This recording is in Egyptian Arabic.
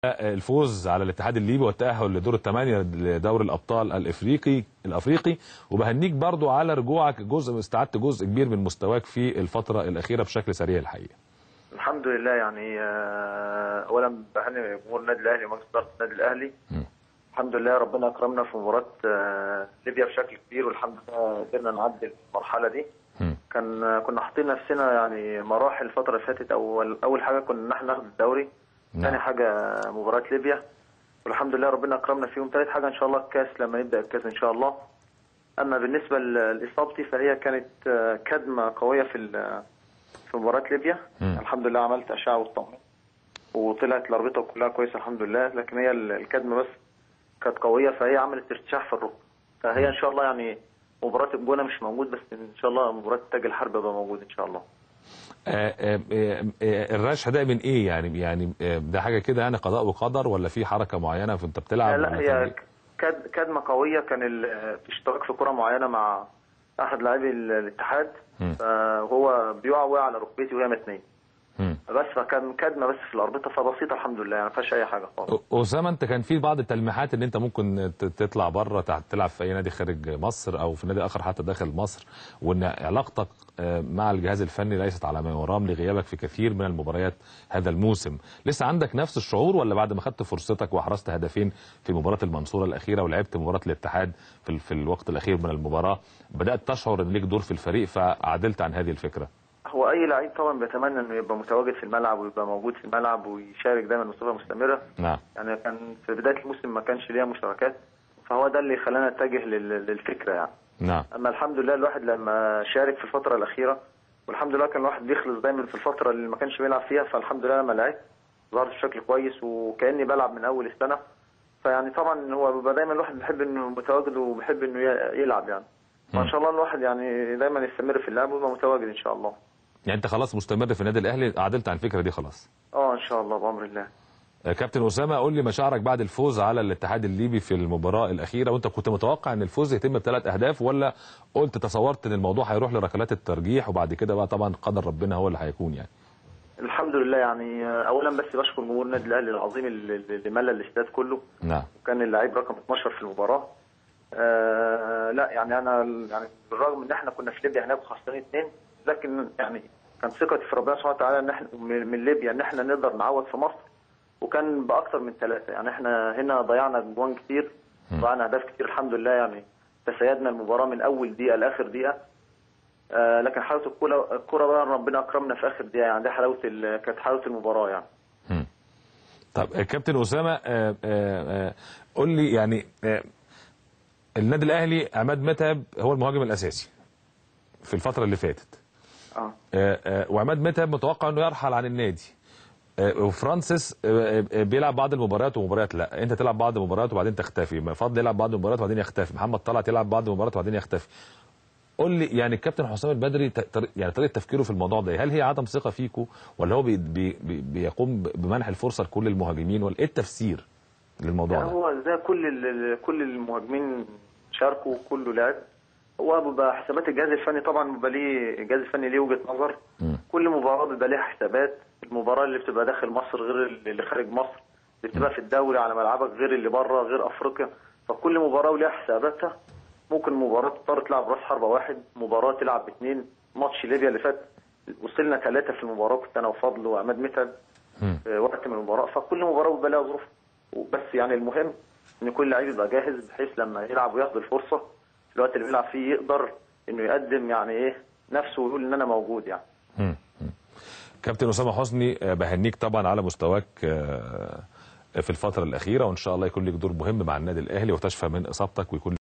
الفوز على الاتحاد الليبي والتأهل لدور الثمانية لدوري الأبطال الإفريقي الأفريقي وبهنيك برضو على رجوعك جزء استعدت جزء كبير من مستواك في الفترة الأخيرة بشكل سريع الحقيقة الحمد لله يعني آه، اولا بهني جمهور النادي الاهلي ومجلس اداره النادي الاهلي مم. الحمد لله ربنا اكرمنا في مباراه آه، ليبيا بشكل كبير والحمد لله قدرنا نعدي المرحله دي مم. كان آه، كنا حاطين نفسنا يعني مراحل الفتره اللي فاتت اول اول حاجه كنا ان احنا ناخد الدوري نعم. ثاني حاجه مباراه ليبيا والحمد لله ربنا اكرمنا فيهم ثالث حاجه ان شاء الله الكاس لما يبدا الكاس ان شاء الله اما بالنسبه ل- لاصابتي فهي كانت آه، كدمه قويه في ال- في مباراه ليبيا مم. الحمد لله عملت اشعه واطمنت وطلعت الاربطه كلها كويسه الحمد لله لكن هي ال- الكدمه بس كانت قويه فهي عملت ارتشاح في الركبه فهي ان شاء الله يعني مباراه الجونه مش موجود بس ان شاء الله مباراه تاج الحرب يبقى موجود ان شاء الله آه، آه، آه، آه، الرشح ده من إيه يعني يعني آه، ده حاجة كده يعني قضاء وقدر ولا في حركة معينة فأنت بتلعب لا ولا هي كان إيه؟ كد- كدمه قويه كان ال- في اشتراك في كره معينه مع احد لاعبي ال- الاتحاد مم. فهو بيقع وقع على ركبتي وهي متنيه مم. بس فكان كدمه بس في الاربطه فبسيطه الحمد لله يعني ما فيهاش اي حاجه خالص أسامة أنت كان في بعض التلميحات إن أنت ممكن ت- تطلع بره تع- تلعب في أي نادي خارج مصر أو في نادي آخر حتى داخل مصر وإن علاقتك آه، مع الجهاز الفني ليست على ما يرام لغيابك في كثير من المباريات هذا الموسم لسه عندك نفس الشعور ولا بعد ما خدت فرصتك وأحرزت هدفين في مباراة المنصورة الأخيرة ولعبت مباراة الاتحاد في, ال- في الوقت الأخير من المباراة بدأت تشعر إن ليك دور في الفريق فعدلت عن هذه الفكرة هو اي لعيب طبعا بيتمنى انه يبقى متواجد في الملعب ويبقى موجود في الملعب ويشارك دايما بصفه مستمره نعم يعني كان في بدايه الموسم ما كانش ليها مشاركات فهو ده اللي خلانا نتجه لل- للفكره يعني نعم اما الحمد لله الواحد لما شارك في الفتره الاخيره والحمد لله كان الواحد بيخلص دايما في الفتره اللي ما كانش بيلعب فيها فالحمد لله لما لعبت ظهرت بشكل كويس وكاني بلعب من اول السنه فيعني طبعا هو بيبقى دايما الواحد بيحب انه متواجد وبيحب انه ي- يلعب يعني فان شاء الله الواحد يعني دايما يستمر في اللعب ويبقى متواجد ان شاء الله يعني أنت خلاص مستمر في النادي الأهلي عدلت عن الفكرة دي خلاص اه ان شاء الله بامر الله آه، كابتن أسامة قول لي مشاعرك بعد الفوز على الاتحاد الليبي في المباراة الأخيرة وأنت كنت متوقع أن الفوز يتم بثلاث أهداف ولا قلت تصورت أن الموضوع هيروح لركلات الترجيح وبعد كده بقى طبعا قدر ربنا هو اللي هيكون يعني الحمد لله يعني آه، اولا بس بشكر جمهور النادي الاهلي العظيم اللي اللي ملى الاستاد كله نعم وكان اللعيب رقم 12 في المباراه آه لا يعني انا يعني بالرغم ان احنا كنا في ليبيا هناك خسرانين اثنين لكن يعني كان ثقتي في ربنا سبحانه وتعالى ان احنا من من ليبيا ان احنا نقدر نعوض في مصر وكان باكثر من ثلاثه يعني احنا هنا ضيعنا جوان كتير ضيعنا اهداف كتير الحمد لله يعني تسيدنا المباراه من اول دقيقه لاخر دقيقه آه لكن حلاوه الكوره الكوره بقى ربنا اكرمنا في اخر دقيقه يعني دي حلاوه ال- كانت حلاوه المباراه يعني مم. طب آه، كابتن أسامة آه، آه، آه، قول لي يعني آه، النادي الأهلي عماد متعب هو المهاجم الأساسي في الفترة اللي فاتت اه آه، آه، وعماد متعب متوقع انه يرحل عن النادي آه، وفرانسيس آه، آه، بيلعب بعض المباريات ومباريات لا انت تلعب بعض المباريات وبعدين تختفي فضل يلعب بعض المباريات وبعدين يختفي محمد طلعت يلعب بعض المباريات وبعدين يختفي قول لي يعني الكابتن حسام البدري ت- طريق- يعني طريقه تفكيره في الموضوع ده إيه؟ هل هي عدم ثقه فيكو ولا هو بي بي بي بيقوم ب- بمنح الفرصه لكل المهاجمين ولا ايه التفسير للموضوع يعني ده هو زي كل ال- كل المهاجمين شاركوا كله لعب هو بيبقى حسابات الجهاز الفني طبعا بيبقى ليه الجهاز الفني ليه وجهه نظر مم. كل مباراه بيبقى ليها حسابات المباراه اللي بتبقى داخل مصر غير اللي خارج مصر اللي بتبقى في الدوري على ملعبك غير اللي بره غير افريقيا فكل مباراه وليها حساباتها ممكن مباراه تضطر تلعب راس حربه واحد مباراه تلعب باثنين ماتش ليبيا اللي فات وصلنا ثلاثه في المباراه كنت انا وفضل وعماد متعب مم. في وقت من المباراه فكل مباراه بيبقى لها ظروف بس يعني المهم ان كل لعيب يبقى جاهز بحيث لما يلعب وياخد الفرصه في الوقت اللي بيلعب فيه يقدر انه يقدم يعني ايه نفسه ويقول ان انا موجود يعني مم. مم. كابتن اسامه حسني آه، بهنيك طبعا على مستواك آه، في الفتره الاخيره وان شاء الله يكون لك دور مهم مع النادي الاهلي وتشفى من اصابتك ويكون